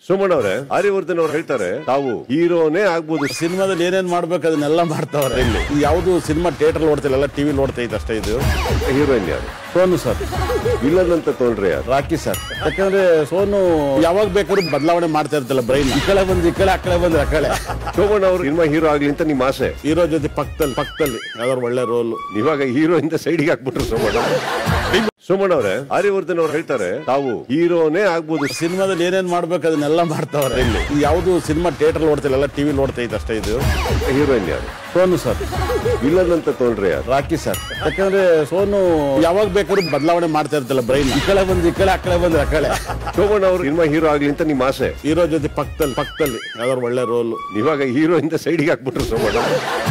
ಸೋಮಣ್ಣ ಅವರೇ ಆರ್ಯವರ್ಧನ್ ಅವ್ರು ಹೇಳ್ತಾರೆ ತಾವು ಹೀರೋನೇ ಆಗ್ಬೋದು ಸಿನಿಮಾದಲ್ಲಿ ಏನೇನ್ ಮಾಡ್ಬೇಕು ಅದನ್ನೆಲ್ಲ ಮಾಡ್ತಾವ್ರೆ ಇಲ್ಲಿ ಯಾವುದು ಸಿನಿಮಾ ಥಿಯೇಟರ್ ನೋಡ್ತಿಲ್ಲ ಎಲ್ಲ ಟಿವಿ ನೋಡ್ತೈತೆ ಅಷ್ಟೇ ಇದು ಹೀರೋಯಿನ್ ಯಾರು ಸೋನು ಸರ್ ವಿಲನ್ ಅಂತ ತೊಗೊಂಡ್ರೆ ಯಾರು ರಾಕಿ ಸರ್ ಯಾಕಂದ್ರೆ ಸೋನು ಯಾವಾಗ ಬೇಕಾದ್ರೂ ಬದಲಾವಣೆ ಮಾಡ್ತಾ ಇರ್ತಲ್ಲ ಬ್ರೈನ್ ಈ ಕಡೆ ಬಂದ್ರೆ ಈ ಕಡೆ ಆ ಕಡೆ ಬಂದ್ರೆ ಆ ಕಡೆ ಸೋಮಣ್ಣ ಅವರು ಸಿನಿಮಾ ಹೀರೋ ಆಗ್ಲಿ ಅಂತ ನಿಮ್ಮ ಆಸೆ ಹೀರೋ ಜೊತೆ ಪಕ್ಕದಲ್ಲಿ ಪಕ್ಕದಲ್ಲಿ ಯಾವ್ದಾದ್ರು ಒಳ್ಳೆ ರೋಲ್ ಇವಾಗ ಹೀರೋ ಇಂದ ಸೈಡ್ಗೆ ಹಾಕ್ಬಿಟ್ರು ಸೋಮಣ್ಣ ಸೋಮಣ್ಣ ಅವರೇ ಆರ್ಯವರ್ಧನ್ ಅವ್ರು ಹೇಳ್ತಾರೆ ತಾವು ಹೀರೋನೇ ಆಗ್ಬೋದು ಸಿನಿಮಾದಲ್ಲಿ ಏನೇನ್ ಮಾಡ್ಬೇಕು ಅದನ್ನೆಲ್ಲ ಮಾಡ್ತಾವ್ರೆ ಇಲ್ಲಿ ಯಾವುದು ಸಿನಿಮಾ ಥಿಯೇಟರ್ ನೋಡ್ತಿಲ್ಲ ಎಲ್ಲ ಟಿವಿ ನೋಡ್ತೈತೆ ಅಷ್ಟೇ ಇದು ಹೀರೋಯಿನ್ ಯಾರು ಸೋನು ಸರ್ ವಿಲನ್ ಅಂತ ತೊಗೊಂಡ್ರೆ ಯಾರು ರಾಕಿ ಸರ್ ಯಾಕಂದ್ರೆ ಸೋನು ಯಾವಾಗ ಬೇಕಾದ್ರೂ ಬದಲಾವಣೆ ಮಾಡ್ತಾ ಇರ್ತಲ್ಲ ಬ್ರೈನ್ ಈ ಕಡೆ ಬಂದ್ರೆ ಈ ಕಡೆ ಆ ಕಡೆ ಬಂದ್ರೆ ಆ ಕಡೆ ಸೋಮಣ್ಣ ಅವರು ಸಿನಿಮಾ ಹೀರೋ ಆಗ್ಲಿ ಅಂತ ನಿಮ್ಮ ಆಸೆ ಹೀರೋ ಜೊತೆ ಪಕ್ಕದಲ್ಲಿ ಪಕ್ಕದಲ್ಲಿ ಯಾವ್ದಾದ್ರು ಒಳ್ಳೆ ರೋಲ್ ಇವಾಗ ಹೀರೋ ಇಂದ ಸೈಡ್ಗೆ ಹಾಕ್ಬಿಟ್ರು ಸೋಮಣ್ಣ